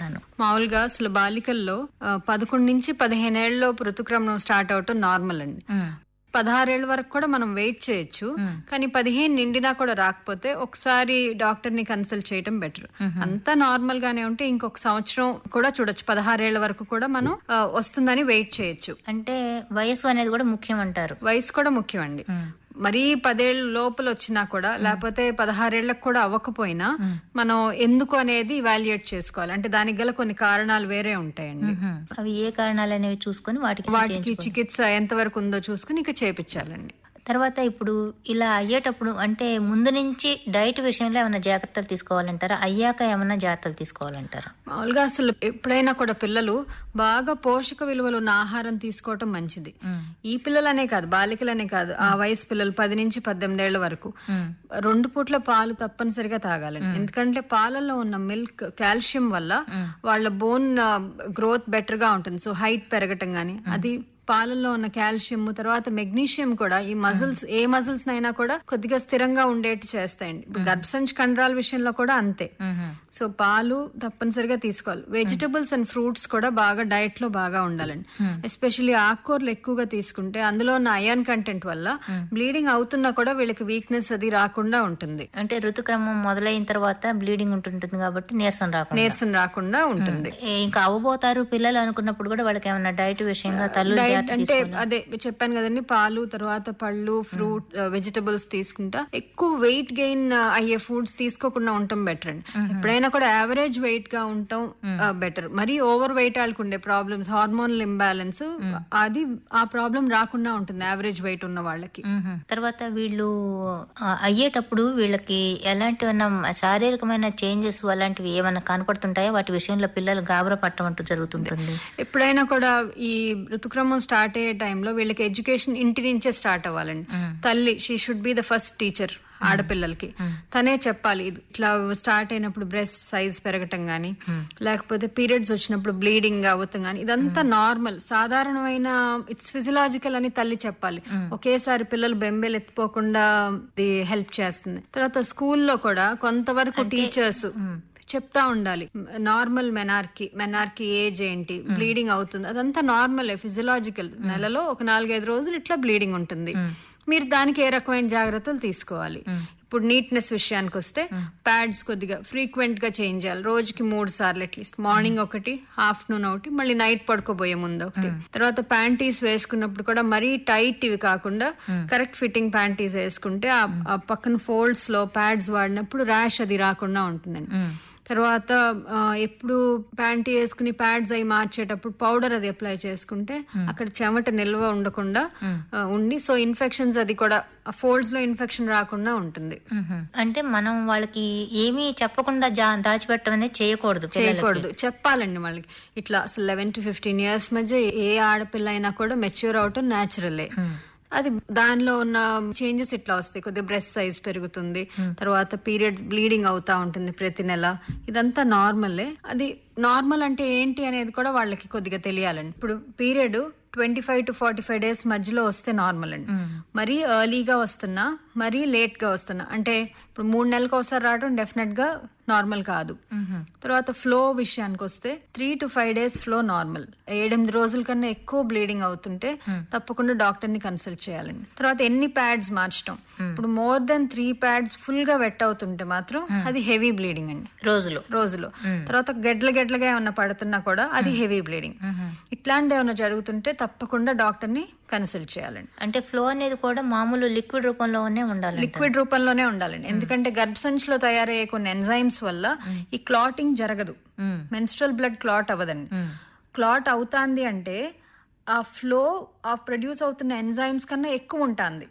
అనుకుంటున్నాను మామూలుగా అసలు బాలికల్లో ఆ, పదకొండు నుంచి పదిహేను ఏళ్ళలోపు ఋతుక్రమణం స్టార్ట్ అవటం నార్మల్ అండి ఉమ్, పదహారేళ్ల వరకు కూడా మనం వెయిట్ చేయొచ్చు కానీ పదిహేను నిండినా కూడా రాకపోతే ఒకసారి డాక్టర్ ని కన్సల్ట్ చేయడం బెటర్ అంతా నార్మల్ గానే ఉంటే ఇంకొక సంవత్సరం కూడా చూడొచ్చు పదహారేళ్ల వరకు కూడా మనం ఆ, వస్తుందని వెయిట్ చేయొచ్చు అంటే వయసు అనేది కూడా ముఖ్యం అంటారు వయసు కూడా ముఖ్యం అండి మరీ పదేళ్ళ లోపల వచ్చినా కూడా లేకపోతే పదహారేళ్లకు కూడా అవ్వకపోయినా మనం ఎందుకు అనేది ఇవాల్యుయేట్ చేసుకోవాలి అంటే దానికి గల కొన్ని కారణాలు వేరే ఉంటాయండి ఉమ్, అవి ఏ కారణాలు అనేవి చూసుకొని వాటికి వాటికి చికిత్స ఎంతవరకు ఉందో చూసుకుని ఇక చేపించాలండి తర్వాత ఇప్పుడు ఇలా అయ్యేటప్పుడు అంటే ముందు నుంచి డైట్ విషయంలో ఏమైనా జాగ్రత్తలు తీసుకోవాలంటారా అయ్యాక ఏమైనా జాగ్రత్తలు తీసుకోవాలంటారా మామూలుగా అసలు ఎప్పుడైనా కూడా పిల్లలు బాగా పోషక విలువలు ఉన్న ఆహారం తీసుకోవటం మంచిది ఈ పిల్లలనే కాదు బాలికలనే కాదు ఆ వయసు పిల్లలు పది నుంచి పద్దెనిమిది ఏళ్ల వరకు రెండు పూట్ల పాలు తప్పనిసరిగా తాగాలండి ఎందుకంటే పాలలో ఉన్న మిల్క్ కాల్షియం వల్ల వాళ్ళ బోన్ గ్రోత్ బెటర్ గా ఉంటుంది సో హైట్ పెరగటం గానీ అది పాలల్లో ఉన్న కాల్షియం తర్వాత మెగ్నీషియం కూడా ఈ మజిల్స్ ఏ మజిల్స్ నైనా కూడా కొద్దిగా స్థిరంగా ఉండేట్టు చేస్తాయండి ఇప్పుడు గర్భసంచి కండరాల విషయంలో కూడా అంతే సో పాలు తప్పనిసరిగా తీసుకోవాలి వెజిటబుల్స్ అండ్ ఫ్రూట్స్ కూడా బాగా డైట్ లో బాగా ఉండాలండి ఎస్పెషల్లీ ఆకుకూరలు ఎక్కువగా తీసుకుంటే అందులో ఉన్న అయాన్ కంటెంట్ వల్ల బ్లీడింగ్ అవుతున్నా కూడా వీళ్ళకి వీక్నెస్ అది రాకుండా ఉంటుంది అంటే ఋతుక్రమం మొదలైన తర్వాత బ్లీడింగ్ ఉంటుంటుంది కాబట్టి నీరసం రాకుండా నీరసం రాకుండా ఉంటుంది ఏ, ఇంకా అవ్వబోతారు పిల్లలు అనుకున్నప్పుడు కూడా వాళ్ళకి ఏమైనా డైట్ విషయంగా తల్లు డైట్ జాగ్రత్త అంటే అదే చెప్పాను కదండి పాలు తర్వాత పళ్ళు ఫ్రూట్ వెజిటబుల్స్ తీసుకుంటా ఎక్కువ వెయిట్ గెయిన్ అయ్యే ఫుడ్స్ తీసుకోకుండా ఉండటం బెటర్ అండి ఎప్పుడైనా కూడా యావరేజ్ వెయిట్ గా ఉండటం బెటర్ మరి ఓవర్ వెయిట్ వాళ్ళకు ఉండే ప్రాబ్లమ్స్ హార్మోనల్ ఇంబ్యాలెన్స్ అది ఆ ప్రాబ్లం రాకుండా ఉంటుంది యావరేజ్ వెయిట్ ఉన్న వాళ్ళకి మ్మ్. తర్వాత వీళ్ళు ఆ, అయ్యేటప్పుడు వీళ్ళకి ఎలాంటి ఏమన్నా శారీరకమైన చేంజెస్ అలాంటివి ఏమైనా కనపడుతుంటాయా వాటి విషయంలో పిల్లలు గాబరా పట్టడం అంటూ జరుగుతుంటుంది ఎప్పుడైనా కూడా ఈ ఋతుక్రమం స్టార్ట్ అయ్యే టైంలో వీళ్ళకి ఎడ్యుకేషన్ ఇంటి నుంచే స్టార్ట్ అవ్వాలండి తల్లి she should be the first teacher ఆడపిల్లలకి తనే చెప్పాలి ఇది ఇట్లా స్టార్ట్ అయినప్పుడు బ్రెస్ట్ సైజ్ పెరగటం గానీ లేకపోతే పీరియడ్స్ వచ్చినప్పుడు బ్లీడింగ్ అవ్వటం గానీ ఇదంతా నార్మల్ సాధారణమైన ఇట్స్ ఫిజియలాజికల్ అని తల్లి చెప్పాలి ఒకేసారి పిల్లలు బెంబేలు ఎత్తిపోకుండా ఇది హెల్ప్ చేస్తుంది తర్వాత స్కూల్లో కూడా కొంతవరకు టీచర్స్ చెప్తా ఉండాలి నార్మల్ మెనార్కి మెనార్కి ఏజ్ ఏంటి బ్లీడింగ్ అవుతుంది అదంతా నార్మల్ ఫిజియలాజికల్ నెలలో ఒక నాలుగైదు రోజులు ఇట్లా బ్లీడింగ్ ఉంటుంది మీరు దానికి ఏ రకమైన జాగ్రత్తలు తీసుకోవాలి ఇప్పుడు నీట్నెస్ విషయానికి వస్తే ప్యాడ్స్ కొద్దిగా ఫ్రీక్వెంట్ గా చేంజ్ చేయాలి రోజుకి మూడు సార్లు అట్లీస్ట్ మార్నింగ్ ఒకటి ఆఫ్టర్నూన్ ఒకటి మళ్ళీ నైట్ పడుకోబోయే ముందు ఒకటి తర్వాత ప్యాంటీస్ వేసుకున్నప్పుడు కూడా మరీ టైట్ ఇవి కాకుండా కరెక్ట్ ఫిట్టింగ్ ప్యాంటీస్ వేసుకుంటే ఆ- ఆ పక్కన ఫోల్డ్స్ లో ప్యాడ్స్ వాడినప్పుడు ర్యాష్ అది రాకుండా ఉంటుందండి తర్వాత ఆ, ఎప్పుడు ప్యాంటీ వేసుకుని ప్యాడ్స్ అవి మార్చేటప్పుడు పౌడర్ అది అప్లై చేసుకుంటే అక్కడ చెమట నిల్వ ఉండకుండా ఆ, ఉండి సో ఇన్ఫెక్షన్స్ అది కూడా ఫోల్డ్స్ లో ఇన్ఫెక్షన్ రాకుండా ఉంటుంది మ్మ్. అంటే మనం వాళ్ళకి ఏమీ చెప్పకుండా జా దాచిపెట్టడం అనేది చేయకూడదు పిల్లలకి. చేయకూడదు చెప్పాలండి వాళ్ళకి ఇట్లా అసలు లెవెన్ టు ఫిఫ్టీన్ ఇయర్స్ మధ్య ఏ ఆడపిల్ల అయినా కూడా మెచ్యూర్ అవటం న్యాచురలే అది దానిలో ఉన్న చేంజెస్ ఇట్లా వస్తాయి కొద్దిగా బ్రెస్ట్ సైజ్ పెరుగుతుంది తర్వాత పీరియడ్ బ్లీడింగ్ అవుతా ఉంటుంది ప్రతి నెల ఇదంతా నార్మలే అది నార్మల్ అంటే ఏంటి అనేది కూడా వాళ్ళకి కొద్దిగా తెలియాలండి ఇప్పుడు period twenty five to forty five days మధ్యలో వస్తే నార్మల్ అండి మరీ ఎర్లీగా వస్తున్నా మరీ లేట్ గా వస్తున్నా అంటే ఇప్పుడు మూడు నెలలకు ఒకసారి రావడం డెఫినెట్ గా నార్మల్ కాదు తర్వాత ఫ్లో విషయానికి వస్తే three to five days flow normal ఏడెనిమిది రోజుల కన్నా ఎక్కువ బ్లీడింగ్ అవుతుంటే తప్పకుండా డాక్టర్ ని కన్సల్ట్ చేయాలండి తర్వాత ఎన్ని ప్యాడ్స్ మార్చడం ఇప్పుడు more than three pads full గా వెట్ అవుతుంటే మాత్రం అది హెవీ బ్లీడింగ్ అండి రోజులు రోజులో తర్వాత గెడ్ల గెడ్లగా ఏమన్నా పడుతున్నా కూడా అది హెవీ బ్లీడింగ్ ఇట్లాంటివి ఏమన్నా జరుగుతుంటే తప్పకుండా డాక్టర్ ని కన్సల్ట్ చేయాలండి అంటే ఫ్లో అనేది కూడా మామూలు లిక్విడ్ రూపంలోనే ఉండాలి లిక్విడ్ రూపంలోనే ఉండాలండి ఎందుకంటే గర్భసంచిలో తయారయ్యే కొన్ని ఎంజైమ్స్ వల్ల ఈ క్లాటింగ్ జరగదు మెన్స్ట్రల్ బ్లడ్ క్లాట్ అవ్వదండి క్లాట్ అవుతాంది అంటే ఆ ఫ్లో ఆ ప్రొడ్యూస్ అవుతున్న ఎంజైమ్స్ కన్నా ఎక్కువ ఉంటుంది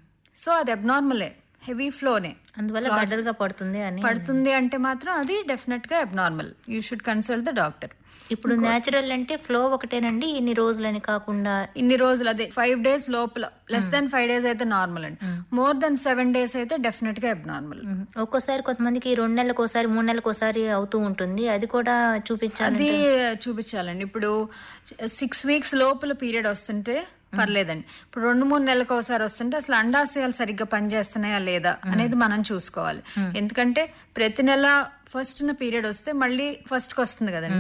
సో అది అబ్నార్మలే హెవీ ఫ్లోనే అందువల్ల గడ్డలుగా పడుతుంది అని పడుతుంది అంటే మాత్రం అది డెఫినెట్ గా abnormal you should consult the doctor ఇప్పుడు న్యాచురల్ అంటే ఫ్లో ఒకటేనండి ఇన్ని రోజులని కాకుండా ఇన్ని రోజులు అదే ఫైవ్ డేస్ లోపల లెస్ దాన్ ఫైవ్ డేస్ అయితే నార్మల్ అండి మోర్ దెన్ సెవెన్ డేస్ అయితే డెఫినెట్ గా అబ్నార్మల్ మ్మ్. ఒక్కోసారి కొంతమందికి రెండు నెలలకు ఒకసారి మూడు నెలలకు ఒకసారి అవుతూ ఉంటుంది అది కూడా చూపించాలి అది చూపించాలండి ఇప్పుడు సిక్స్ వీక్స్ లోపల పీరియడ్ వస్తుంటే పర్లేదండి ఇప్పుడు రెండు మూడు నెలలకు ఒకసారి వస్తుంటే అసలు అండాశయాలు సరిగ్గా పనిచేస్తున్నాయా లేదా అనేది మనం చూసుకోవాలి ఎందుకంటే ప్రతి నెల ఫస్ట్ పీరియడ్ వస్తే మళ్ళీ ఫస్ట్ కి వస్తుంది కదండి